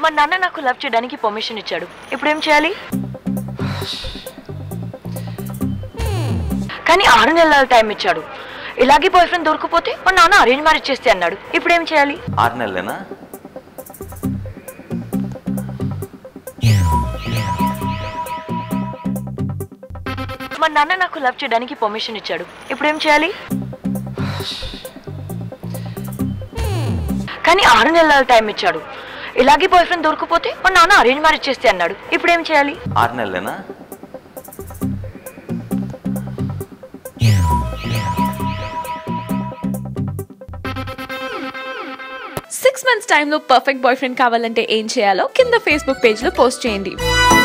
మా నాన్న నాకు లవ్ చేయడానికి పర్మిషన్ ఇచ్చాడు ఇప్పుడు ఏం చేయాలి కానీ ఆరు నెలల టైం ఇచ్చాడు ఇలాగే బాయ్ ఫ్రెండ్ దొరికిపోతే మా నాన్న అరేంజ్ మ్యారేజ్ చేస్తే అన్నాడు ఇప్పుడు ఏం చేయాలి ఆరు నెలలేనా మా నాన్న నాకు లవ్ చేయడానికి పర్మిషన్ ఇచ్చాడు ఇప్పుడు ఏం చేయాలి కానీ ఆరు నెలల టైం ఇచ్చాడు ఇలాగే బాయ్ ఫ్రెండ్ దొరికిపోతే మా నాన్న అరేంజ్ మ్యారేజ్ చేస్తే అన్నాడు ఇప్పుడు ఏం చేయాలి ఆరు నెలలేనా సిక్స్ మంత్స్ టైంలో పర్ఫెక్ట్ బాయ్ ఫ్రెండ్ కావాలంటే ఏం చేయాలో కింద ఫేస్బుక్ పేజ్లో పోస్ట్ చేయండి